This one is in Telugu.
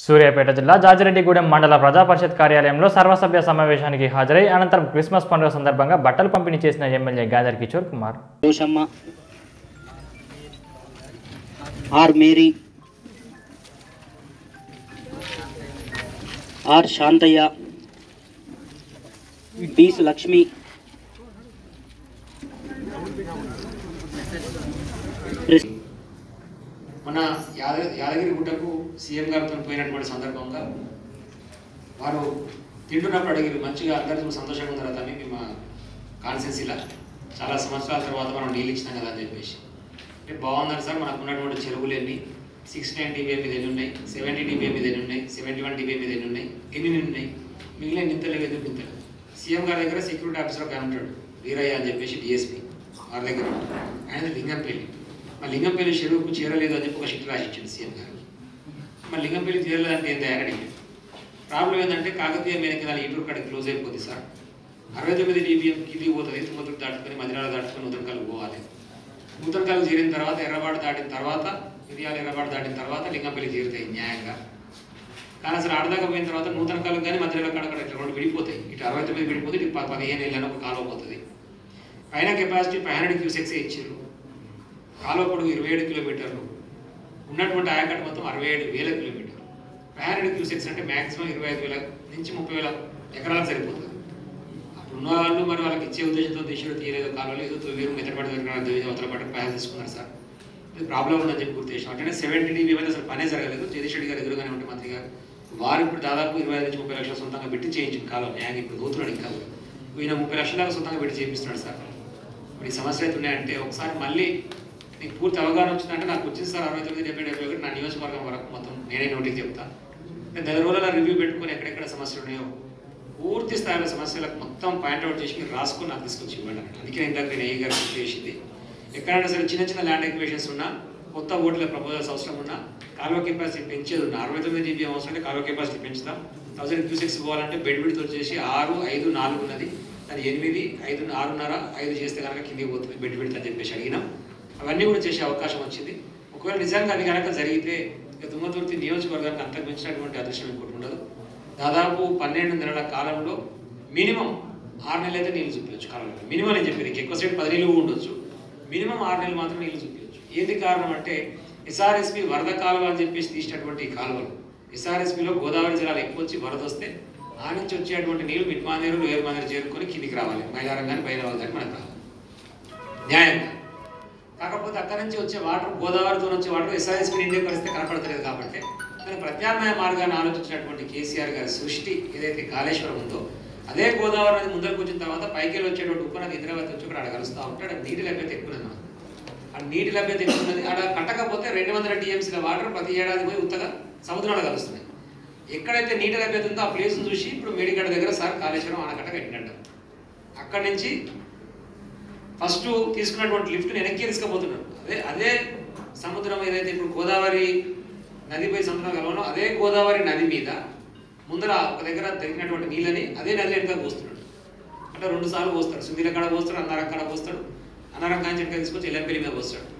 సూర్యాపేట జిల్లా జాజిరెడ్డిగూడెం మండల ప్రజా పరిషత్ కార్యాలయంలో సర్వసభ్య సమావేశానికి హాజరై అనంతరం క్రిస్మస్ పండుగ సందర్భంగా బట్టలు పంపిణీ చేసిన MLA Gadar Kishore Kumar Joshamma R Mary R Shantaiah బీస్ లక్ష్మి ప్రెస్- మన యాద యాదగిరి గుట్టకు సీఎం గారితో పోయినటువంటి సందర్భంగా వారు తింటున్నప్పుడు అడిగారు మంచిగా అందరితో సంతోషంగా ఉన్నారు తమ్మి మేము మా కాన్సెన్సీలా చాలా సంవత్సరాల తర్వాత మనం నీళ్ళు ఇచ్చినాం కదా అని చెప్పేసి అంటే బాగున్నారు సార్ మనకు ఉన్నటువంటి చెరువులు ఎన్ని సిక్స్ నైన్ డిబిఎం మీద ఎన్ని ఉన్నాయి సెవెంటీ డిబిఎం మీద ఎన్ని ఉన్నాయి సెవెంటీ వన్ డిబిఎం మీద ఎన్ని ఉన్నాయి ఎన్ని ఉన్నాయి మిగిలిన నింతలు ఎందుకు నింతలు సీఎం గారి దగ్గర సెక్యూరిటీ ఆఫీసర్ ఒక ఆయన ఉంటాడు వీరయ్య అని చెప్పేసి డిఎస్పీ వారి దగ్గర ఉంటాడు. ఆయన లింగంపల్లి మా లింగంపల్లి చెరువుకు చేరలేదు అని చెప్పి ఒక షిట్ రాసి ఇచ్చింది సీఎం గారు మరి లింగంపల్లి చేరలేదంటే ఏంటి ఆయన అడిగాడు ప్రాబ్లం ఏంటంటే కాకతీయ మేనకి దాని ఈటూరు కాడికి క్లోజ్ అయిపోతుంది సార్ అరవై తొమ్మిది డిబిఎం కిందికి పోతుంది తుమ్మతులు దాటుకొని మదిరాలు దాటుకొని నూతనకాలు పోవాలి నూతనకాలు చేరిన తర్వాత ఎర్రబాటు దాటిన తర్వాత మిరియాల ఎర్రబాటు దాటిన తర్వాత లింగంపల్లి చేరుతాయి న్యాయంగా కానీ అసలు ఆడదాకా పోయిన తర్వాత నూతన కాలం కానీ మధ్యలో కాడ ఇట్లా రెండు విడిపోతాయి ఇటు అరవై తొమ్మిది విడిపోతే ఇటు ప- పదిహేను ఏళ్ళని ఒక కాలువ పోతుంది పైన కెపాసిటీ ఫైవ్ హండ్రెడ్ క్యూసెక్స్ ఇచ్చారు కాలువ పొడుగు ఇరవై ఏడు కిలోమీటర్లు ఉన్నటువంటి ఆయకట్టు మొత్తం అరవై ఏడు వేల కిలోమీటర్లు ఫైవ్ హండ్రెడ్ క్యూసెక్స్ అంటే మాక్సిమం ఇరవై ఐదు వేల నుంచి ముప్పై వేల ఎకరాలకు సరిపోతుంది అప్పుడు ఉన్న వాళ్ళు మరి వాళ్ళకి ఇచ్చే ఉద్దేశంతో దేశంలో తీయలేదు కాలువలు ఏదో తొవ్వేరు మెత్తపడి అవతల పట్టి ప్రయాసం తీసుకున్నారు సార్ ఇది ప్రాబ్లం ఉందని చెప్పి గుర్తు చేసాం అంటే సెవెంటీ డీబీ మీద అసలు పనే జరగలేదు జగదీష్ రెడ్డి గారు ఎదురుగానే ఉంటే మంత్రి గారు వారు ఇప్పుడు దాదాపు ఇరవై ఐదు నుంచి ముప్పై లక్షల సొంతంగా పెట్టి చేయించింది కాలం న్యాయం ఇప్పుడు దోతున్నాడు ఇంకా కూడా. ఈయన ముప్పై లక్షల దాకా సొంతంగా పెట్టి చేపిస్తున్నాడు సార్ మరి ఈ సమస్యలు అయితే ఉన్నాయంటే ఒకసారి మళ్ళీ నీకు పూర్తి అవగాహన వచ్చిందంటే నాకు వచ్చింది సార్ అరవై తొమ్మిది డెబ్బై డెబ్బై ఒకటి నా నియోజకవర్గం వరకు మొత్తం నేనే నోటికి చెప్తా నేను నెల రోజుల రివ్యూ పెట్టుకొని ఎక్కడెక్కడ సమస్యలు ఉన్నాయో పూర్తి స్థాయిలో సమస్యలకు మొత్తం పాయింట్అవుట్ చేసి మీరు రాసుకొని నాకు తీసుకొచ్చి ఇవ్వండి అన్నట్టు. అందుకే నేను ఇందాక నేను ఏ గారు గుర్తు చేసింది ఎక్కడైనా సరే చిన్న చిన్న ల్యాండ్ ఎక్విషన్స్ ఉన్నా కొత్త ఓట్ల ప్రపోజల్స్ అవసరం ఉన్నా కాలువ కెపాసిటీ పెంచేది ఉన్నా అరవై తొమ్మిది జీబీ అవసరం అంటే కాలువ కెపాసిటీ పెంచుదాం థౌసండ్ క్యూసెక్స్ పోవాలంటే బెడ్ విడితో చేసి ఆరు ఐదు నాలుగు ఉన్నది అది ఎనిమిది ఐదు ఆరున్నర ఐదు చేస్తే కనుక కిందికి పోతుంది బెడ్ విడితో అని చెప్పేసి అడిగినాం అవన్నీ కూడా చేసే అవకాశం వచ్చింది ఒకవేళ నిజంగా అది కనుక జరిగితే ఇక తుమ్మతుర్తి నియోజకవర్గానికి అంతకు మించినటువంటి అదృష్టం ఇంకోటి ఉండదు దాదాపు పన్నెండు నెలల కాలంలో మినిమం ఆరు నెలలు అయితే నీళ్ళు చూపించచ్చు కాలంలో మినిమం నేను చెప్పేది ఇంక ఎక్కువ సేపు పది నెలలు కూడా ఉండొచ్చు మినిమం ఆరు నెలలు మాత్రం నీళ్ళు చూపించచ్చు ఏది కారణం అంటే ఎస్ఆర్ఎస్పి వరద కాలువ అని చెప్పేసి తీసినటువంటి ఈ కాలువలు ఎస్ఆర్ఎస్పిలో గోదావరి జిల్లాలో ఎక్కువ వచ్చి వరద వస్తే ఆ నుంచి వచ్చేటువంటి నీళ్లు మిట్మానేరు లోయర్ మానేరు చేరుకొని కిందికి రావాలి మైలారం కానీ బయలువాళ్ళు కానీ మనకు రావాలి న్యాయంగా కాకపోతే అక్కడి నుంచి వచ్చే వాటర్ గోదావరితో వచ్చే వాటర్ ఎస్ఆర్ఎస్పీ నిండే పరిస్థితి కనపడతలేదు కాబట్టి దాని ప్రత్యామ్నాయ మార్గాన్ని ఆలోచించినటువంటి కేసీఆర్ గారి సృష్టి ఏదైతే కాళేశ్వరం ఉందో అదే గోదావరి నది ముందరకు వచ్చిన తర్వాత పైకి వెళ్ళి వచ్చేటువంటి ఉపనది ఇంద్రావతి వచ్చి ఇక్కడ ఆడ కలుస్తూ ఉంటాడు ఆ నీటి లభ్యత ఎక్కువ ఉన్నది మనకు. ఆ నీటి లభ్యత ఎక్కువ ఉన్నది ఆడ కట్టకపోతే రెండు వందల టీఎంసీల వాటర్ ప్రతి ఏడాది పోయి ఉత్తగా సముద్రంలో కలుస్తున్నాయి ఎక్కడైతే నీటి లభ్యత ఉందో ఆ ప్లేస్ను చూసి ఇప్పుడు మేడిగడ్డ దగ్గర సార్ కాళేశ్వరం ఆనకట్ట కట్టినట్టు అక్కడి నుంచి ఫస్ట్ తీసుకున్నటువంటి లిఫ్ట్ వెనక్కి తీసుకుపోతున్నాడు అదే అదే సముద్రం ఏదైతే ఇప్పుడు గోదావరి నదిపై సముద్రం కలవనో అదే గోదావరి నది మీద ముందర ఒక దగ్గర తగినటువంటి నీళ్ళని అదే నది వెనక పోస్తున్నాడు అంటే రెండు సార్లు పోస్తాడు సుందీల కాడ పోస్తాడు అన్నారం కాడ పోస్తాడు అన్నారం కాంచెన్ కాడ తీసుకొచ్చి ఎల్లంపల్లి మీద పోస్తాడు